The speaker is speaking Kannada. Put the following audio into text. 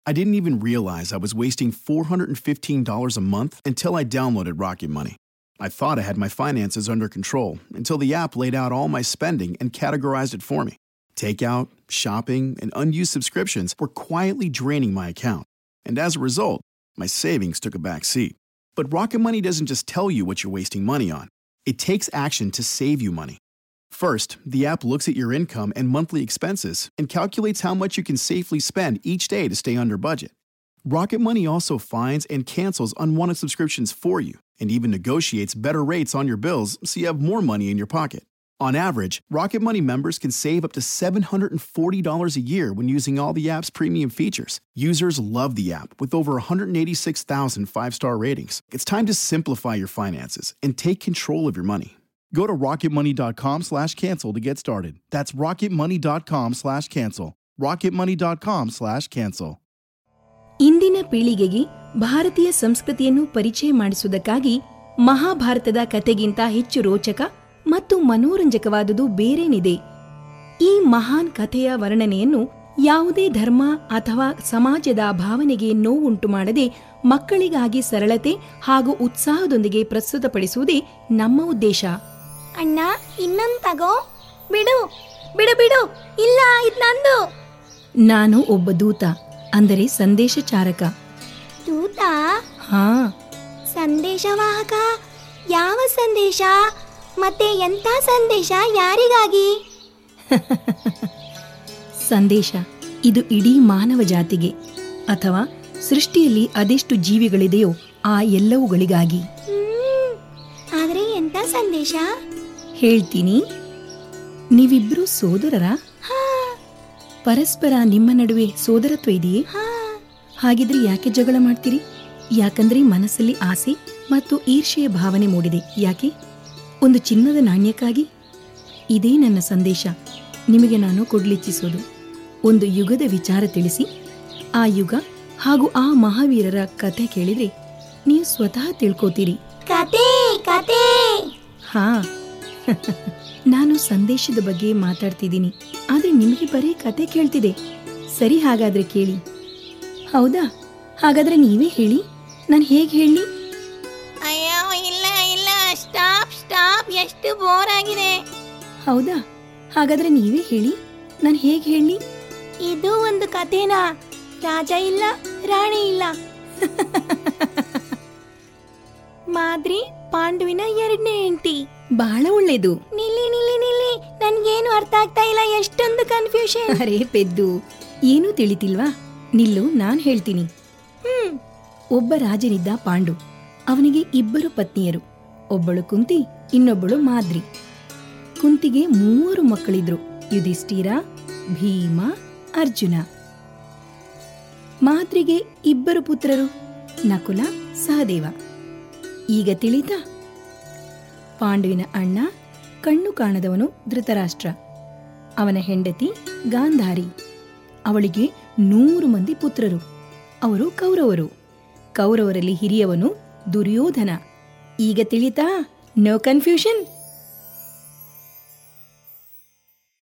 I didn't even realize I was wasting $415 a month until I downloaded Rocket Money. I thought I had my finances under control until the app laid out all my spending and categorized it for me. Takeout, shopping, and unused subscriptions were quietly draining my account. And as a result, my savings took a back seat. But Rocket Money doesn't just tell you what you're wasting money on, it takes action to save you money. First, the app looks at your income and monthly expenses and calculates how much you can safely spend each day to stay under budget. Rocket Money also finds and cancels unwanted subscriptions for you and even negotiates better rates on your bills so you have more money in your pocket. On average, Rocket Money members can save up to $740 a year when using all the app's premium features. Users love the app with over 186,000 five star ratings. It's time to simplify your finances and take control of your money. Go to rocketmoney.com slash cancel to get started. That's rocketmoney.com slash cancel. rocketmoney.com slash cancel. ಇಂದಿನ ಪೀಳಿಗೆಗೆ ಭಾರತೀಯ ಸಂಸ್ಕೃತಿಯನ್ನು ಪರಿಚಯ ಮಾಡಿಸುವುದಕ್ಕಾಗಿ ಮಹಾಭಾರತದ ಕತೆಗಿಂತ ಹೆಚ್ಚು ರೋಚಕ ಮತ್ತು ಮನೋರಂಜಕವಾದುದು ಬೇರೇನಿದೆ ಈ ಮಹಾನ್ ಕಥೆಯ ವರ್ಣನೆಯನ್ನು ಯಾವುದೇ ಧರ್ಮ ಅಥವಾ ಸಮಾಜದ ಭಾವನೆಗೆ ನೋವುಂಟು ಮಾಡದೆ ಮಕ್ಕಳಿಗಾಗಿ ಸರಳತೆ ಹಾಗೂ ಉತ್ಸಾಹದೊಂದಿಗೆ ಪ್ರಸ್ತುತಪಡಿಸುವುದೇ ನಮ್ಮ ಉದ್ದೇಶ ಅಣ್ಣ ಇನ್ನೊಂದ್ ತಗೋ ಬಿಡು ಬಿಡು ಬಿಡು ಇಲ್ಲ ಇದ್ ನಂದು ನಾನು ಒಬ್ಬ ದೂತ ಅಂದರೆ ಸಂದೇಶಚಾರಕ ದೂತ ಹಾ ಸಂದೇಶವಾಹಕ ಯಾವ ಸಂದೇಶ ಮತ್ತೆ ಎಂತ ಸಂದೇಶ ಯಾರಿಗಾಗಿ ಸಂದೇಶ ಇದು ಇಡೀ ಮಾನವ ಜಾತಿಗೆ ಅಥವಾ ಸೃಷ್ಟಿಯಲ್ಲಿ ಅದೆಷ್ಟು ಜೀವಿಗಳಿದೆಯೋ ಆ ಎಲ್ಲವುಗಳಿಗಾಗಿ ಹ್ಮ್ ಆದ್ರೆ ಎಂತ ಸಂದೇಶ ಹೇಳ್ತೀನಿ ನೀವಿಬ್ರು ಸೋದರರ ಹಾ ಪರಸ್ಪರ ನಿಮ್ಮ ನಡುವೆ ಸೋದರತ್ವ ಇದೆಯೇ ಹಾ ಹಾಗಿದ್ರೆ ಯಾಕೆ ಜಗಳ ಮಾಡ್ತೀರಿ ಯಾಕಂದ್ರೆ ಮನಸ್ಸಲ್ಲಿ ಆಸೆ ಮತ್ತು ಈರ್ಷೆಯ ಭಾವನೆ ಮೂಡಿದೆ ಯಾಕೆ ಒಂದು ಚಿನ್ನದ ನಾಣ್ಯಕ್ಕಾಗಿ ಇದೇ ನನ್ನ ಸಂದೇಶ ನಿಮಗೆ ನಾನು ಕೊಡ್ಲಿಚ್ಛಿಸೋದು ಒಂದು ಯುಗದ ವಿಚಾರ ತಿಳಿಸಿ ಆ ಯುಗ ಹಾಗೂ ಆ ಮಹಾವೀರರ ಕತೆ ಕೇಳಿದ್ರೆ ನೀವು ಸ್ವತಃ ತಿಳ್ಕೋತೀರಿ ಕತೆ ಕತೆ ಹಾ ನಾನು ಸಂದೇಶದ ಬಗ್ಗೆ ಮಾತಾಡ್ತಿದ್ದೀನಿ ಆದ್ರೆ ನಿಮಗೆ ಬರೀ ಕತೆ ಕೇಳ್ತಿದೆ ಸರಿ ಹಾಗಾದ್ರೆ ಕೇಳಿ ಹೌದಾ ಹಾಗಾದ್ರೆ ನೀವೇ ಹೇಳಿ ನಾನು ಹೇಗೆ ಹೇಳಿ ಅಯ್ಯೋ ಇಲ್ಲ ಇಲ್ಲ ಸ್ಟಾಪ್ ಸ್ಟಾಪ್ ಎಷ್ಟು ಬೋರ್ ಆಗಿದೆ ಹೌದಾ ಹಾಗಾದ್ರೆ ನೀವೇ ಹೇಳಿ ನಾನು ಹೇಗೆ ಹೇಳಿ ಇದು ಒಂದು ಕಥೆನಾ ರಾಜ ಇಲ್ಲ ರಾಣಿ ಇಲ್ಲ ಮಾದ್ರಿ ಪಾಂಡುವಿನ ಎರಡನೇ ಹೆಂಡತಿ ಬಹಳ ಒಳ್ಳೇದು ನಿಲ್ಲಿ ನಿಲ್ಲಿ ನಿಲ್ಲಿ ನನ್ಗೇನು ಅರ್ಥ ಆಗ್ತಾ ಇಲ್ಲ ಎಷ್ಟೊಂದು ಕನ್ಫ್ಯೂಷನ್ ಅರೇ ಪೆದ್ದು ಏನೂ ತಿಳಿತಿಲ್ವಾ ನಿಲ್ಲು ನಾನ್ ಹೇಳ್ತೀನಿ ಹ್ಮ್ ಒಬ್ಬ ರಾಜನಿದ್ದ ಪಾಂಡು ಅವನಿಗೆ ಇಬ್ಬರು ಪತ್ನಿಯರು ಒಬ್ಬಳು ಕುಂತಿ ಇನ್ನೊಬ್ಬಳು ಮಾದ್ರಿ ಕುಂತಿಗೆ ಮೂವರು ಮಕ್ಕಳಿದ್ರು ಯುಧಿಷ್ಠಿರ ಭೀಮ ಅರ್ಜುನ ಮಾದ್ರಿಗೆ ಇಬ್ಬರು ಪುತ್ರರು ನಕುಲ ಸಹದೇವ ಈಗ ತಿಳಿತಾ ಪಾಂಡುವಿನ ಅಣ್ಣ ಕಣ್ಣು ಕಾಣದವನು ಧೃತರಾಷ್ಟ್ರ ಅವನ ಹೆಂಡತಿ ಗಾಂಧಾರಿ ಅವಳಿಗೆ ನೂರು ಮಂದಿ ಪುತ್ರರು ಅವರು ಕೌರವರು ಕೌರವರಲ್ಲಿ ಹಿರಿಯವನು ದುರ್ಯೋಧನ ಈಗ ತಿಳಿತಾ ನೋ ಕನ್ಫ್ಯೂಷನ್